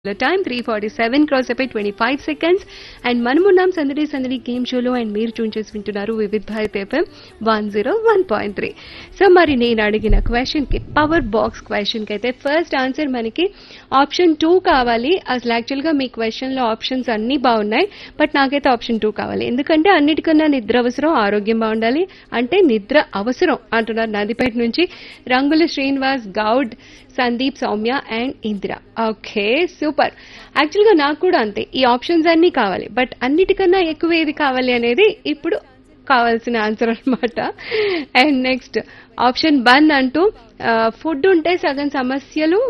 time three forty seven cross అయిపోయి twenty five seconds and మనమున్నాం సందడి సందడి గేమ్ షోలో అండ్ మీరు చూన్ చేసి వింటున్నారు Vividh Bharati FM one zero one point three so మరి నేను అడిగిన క్వశ్చన్ కి పవర్ బాక్స్ క్వశ్చన్ కి అయితే ఫస్ట్ ఆన్సర్ మనకి ఆప్షన్ టూ కావాలి అసలు యాక్చువల్ గా మీ క్వశ్చన్ లో ఆప్షన్స్ అన్ని బాగున్నాయి బట్ నాకైతే ఆప్షన్ టూ కావాలి ఎందుకంటే అన్నిటికన్నా నిద్ర అవసరం ఆరోగ్యం బాగుండాలి అంటే నిద్ర అవసరం అంటున్నారు నదిపేట నుంచి Rangula Srinivas Goud Sandeep Soumya and Indira okay super యాక్చువల్గా నాకు కూడా అంతే ఈ ఆప్షన్స్ అన్నీ కావాలి బట్ అన్నిటికన్నా ఎక్కువ ఏది కావాలి అనేది ఇప్పుడు కావాల్సిన ఆన్సర్ అన్నమాట అండ్ నెక్స్ట్ ఆప్షన్ వన్ అంటూ ఫుడ్ ఉంటే సగం సమస్యలు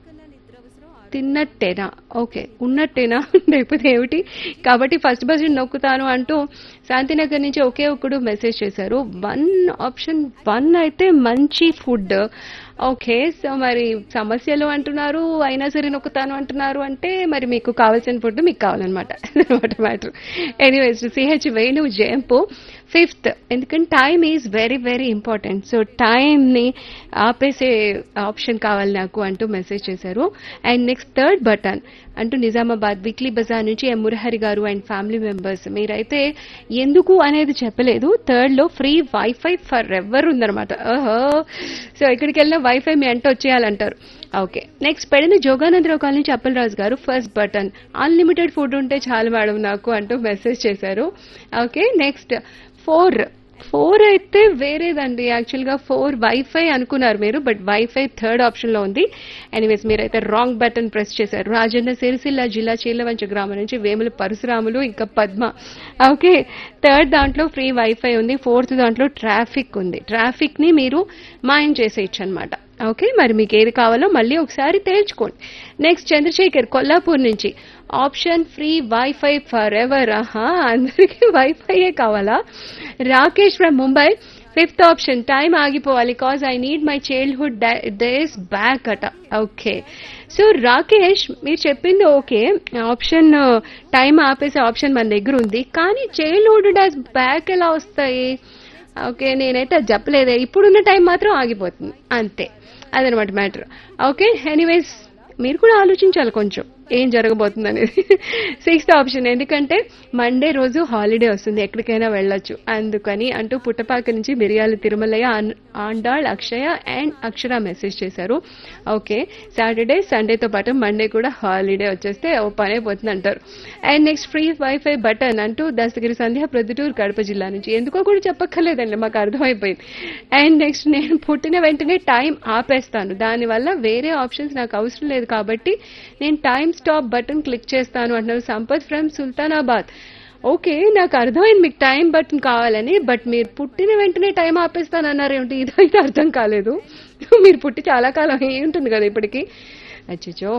తిన్నట్టేనా ఓకే ఉన్నట్టేనా లేకపోతే ఏమిటి కాబట్టి ఫస్ట్ బస్ నొక్కుతాను అంటూ శాంతినగర్ నుంచి ఒకే ఒక్కడు మెసేజ్ చేశారు వన్ ఆప్షన్ వన్ అయితే మంచి ఫుడ్ ఓకే సో మరి సమస్యలు అంటున్నారు అయినా సరే నొక్కుతాను అంటున్నారు అంటే మరి మీకు కావాల్సిన ఫుడ్ మీకు కావాలన్నమాట అనమాట matter anyways CH Venu Jayampu fifth ఎందుకంటే time is very very important so టైంని ఆపేసే ఆప్షన్ కావాలి నాకు అంటూ మెసేజ్ చేశారు అండ్ నెక్స్ట్ థర్డ్ బటన్ అంటూ నిజామాబాద్ వీక్లీ బజార్ నుంచి ఎం మురహరి గారు అండ్ ఫ్యామిలీ మెంబర్స్ మీరైతే ఎందుకు అనేది చెప్పలేదు థర్డ్ లో ఫ్రీ వైఫై ఫర్ ఎవర్ ఉందన్నమాట ఓహో సో ఎక్కడికి వెళ్ళినా వైఫై మీ అంట వచ్చేయాలంటారు okay next Pedina Joganandarao colony నుంచి అప్పలరాజు గారు ఫస్ట్ బటన్ అన్లిమిటెడ్ ఫుడ్ ఉంటే చాలు మేడం నాకు అంటూ మెసేజ్ చేశారు ఓకే నెక్స్ట్ ఫోర్ ఫోర్ అయితే వేరేదండి యాక్చువల్గా ఫోర్ వైఫై అనుకున్నారు మీరు బట్ వైఫై థర్డ్ ఆప్షన్ లో ఉంది ఎనీవేస్ మీరైతే రాంగ్ బటన్ ప్రెస్ చేశారు రాజన్న సిరిసిల్ల జిల్లా చీలవంచ గ్రామం నుంచి వేముల పరశురాములు ఇంకా పద్మ ఓకే థర్డ్ దాంట్లో ఫ్రీ వైఫై ఉంది ఫోర్త్ దాంట్లో ట్రాఫిక్ ఉంది ట్రాఫిక్ ని మీరు మాయం చేసేయచ్చు అనమాట ఓకే మరి మీకు ఏది కావాలో మళ్ళీ ఒకసారి తేల్చుకోండి నెక్స్ట్ చంద్రశేఖర్ కొల్లాపూర్ నుంచి option free wifi for ever ఆహా అందరికీ వైఫైయే కావాలా Rakesh from Mumbai fifth option time ఆగిపోవాలి cause I need my childhood days back అట ఓకే సో రాకేష్ మీరు చెప్పింది ఓకే ఆప్షన్ టైం ఆపేసే ఆప్షన్ మన దగ్గర ఉంది కానీ చైల్డ్హుడ్ డేస్ బ్యాక్ ఎలా వస్తాయి ఓకే నేనైతే అది చెప్పలేదే ఇప్పుడున్న టైం మాత్రం ఆగిపోతుంది అంతే అదనమాట మ్యాటర్ ఓకే ఎనీవేస్ మీరు కూడా ఆలోచించాలి కొంచెం ఏం జరగబోతుంది అనేది సిక్స్త్ ఆప్షన్ ఎందుకంటే మండే రోజు హాలిడే వస్తుంది ఎక్కడికైనా వెళ్ళొచ్చు అందుకని అంటూ పుట్టపాక నుంచి మిరియాల తిరుమలయ్య ఆన్- ఆండాళ్ అక్షయ అండ్ అక్షర మెసేజ్ చేశారు ఓకే సాటర్డే సండేతో పాటు మండే కూడా హాలిడే వచ్చేస్తే ఓ పని అయిపోతుంది అంటారు and next free wifi button అంటూ దస్తగిరి సంధ్య ప్రొద్దుటూరు కడప జిల్లా నుంచి ఎందుకో కూడా చెప్పక్కర్లేదండి మాకు అర్థమైపోయింది అండ్ నెక్స్ట్ నేను పుట్టిన వెంటనే టైం ఆపేస్తాను దానివల్ల వేరే ఆప్షన్స్ నాకు అవసరం లేదు కాబట్టి నేను టైం స్టాప్ బటన్ క్లిక్ చేస్తాను అంటున్నారు సంపత్ ఫ్రమ్ సుల్తానాబాద్ ఓకే నాకు అర్థమైంది మీకు టైం బటన్ కావాలని బట్ మీరు పుట్టిన వెంటనే టైం ఆపేస్తానన్నారు ఏమిటి ఇదైతే అర్థం కాలేదు మీరు పుట్టి చాలా కాలం అయి ఉంటుంది కదా ఇప్పటికి అచ్చో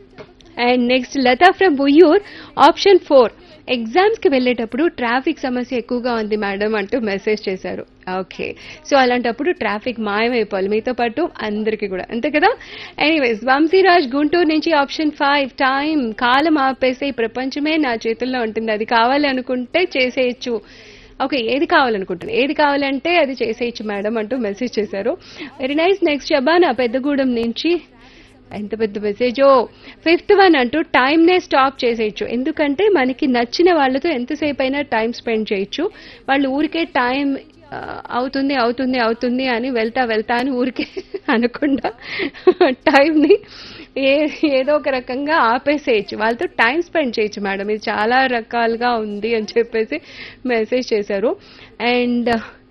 and next Latha from Vuyyuru option four exams కి వెళ్ళేటప్పుడు ట్రాఫిక్ సమస్య ఎక్కువగా ఉంది మేడం అంటూ మెసేజ్ చేశారు ఓకే సో అలాంటప్పుడు ట్రాఫిక్ మాయమైపోవాలి మీతో పాటు అందరికీ కూడా అంతే కదా ఎనీవేస్ వంశీరాజ్ గుంటూరు నుంచి ఆప్షన్ ఫైవ్ టైం కాలం ఆపేసే ఈ ప్రపంచమే నా చేతుల్లో ఉంటుంది అది కావాలి అనుకుంటే చేసేయచ్చు ఓకే ఏది కావాలనుకుంటున్నా ఏది కావాలంటే అది చేసేయచ్చు మేడం అంటూ మెసేజ్ చేశారు very nice next Shabana Peddagudem నుంచి ఎంత పెద్ద మెసేజో ఫిఫ్త్ వన్ అంటూ టైం నే స్టాప్ చేసేయచ్చు ఎందుకంటే మనకి నచ్చిన వాళ్ళతో ఎంతసేపు అయినా టైం స్పెండ్ చేయొచ్చు వాళ్ళు ఊరికే టైం ఆ, అవుతుంది అవుతుంది అవుతుంది అని వెళ్తా వెళ్తా అని ఊరికే అనకుండా టైంని ఏ ఏదో ఒక రకంగా ఆపేసేయచ్చు వాళ్ళతో టైం స్పెండ్ చేయొచ్చు మేడం ఇది చాలా రకాలుగా ఉంది అని చెప్పేసి మెసేజ్ చేశారు అండ్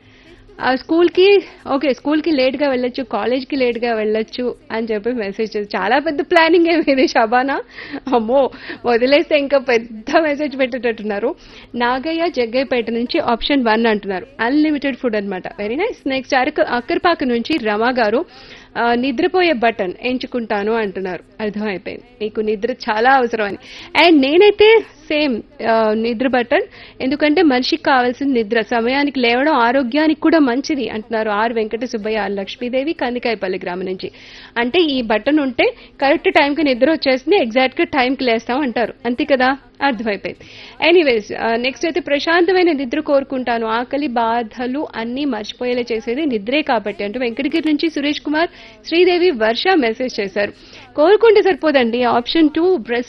ఆ స్కూల్ కి ఓకే స్కూల్ కి లేట్ గా వెళ్ళొచ్చు కాలేజ్ కి లేట్ గా వెళ్ళొచ్చు అని చెప్పి మెసేజ్ చేసి చాలా పెద్ద ప్లానింగ్ ఏమి ఇది షబానా అమ్మో వదిలేస్తే ఇంకా పెద్ద మెసేజ్ పెట్టేటట్టున్నారు నాగయ్య జగ్గయ్యపేట నుంచి ఆప్షన్ వన్ అంటున్నారు అన్లిమిటెడ్ ఫుడ్ అన్నమాట very nice next Araku Akkarpaka నుంచి రమా గారు ఆ, నిద్రపోయే బటన్ ఎంచుకుంటాను అంటున్నారు అర్థమైపోయింది మీకు నిద్ర చాలా అవసరం అని అండ్ నేనైతే సేమ్ నిద్ర బటన్ ఎందుకంటే మనిషికి కావాల్సిన నిద్ర సమయానికి లేవడం ఆరోగ్యానికి కూడా మంచిది అంటున్నారు ఆర్ వెంకట సుబ్బయ్య ఆర్ లక్ష్మీదేవి కందికాయపల్లి గ్రామం నుంచి అంటే ఈ బటన్ ఉంటే కరెక్ట్ టైంకి నిద్ర వచ్చేస్తుంది ఎగ్జాక్ట్ గా టైంకి లేస్తాం అంటారు అంతే కదా అర్థమైపోయింది ఎనీవేస్ నెక్స్ట్ అయితే ప్రశాంతమైన నిద్ర కోరుకుంటాను ఆకలి బాధలు అన్నీ మర్చిపోయేలా చేసేది నిద్రే కాబట్టి అంటూ వెంకటగిరి నుంచి సురేష్ కుమార్ శ్రీదేవి వర్ష మెసేజ్ చేశారు కోరుకుంటే సరిపోదండి ఆప్షన్ టూ బ్రెస్ట్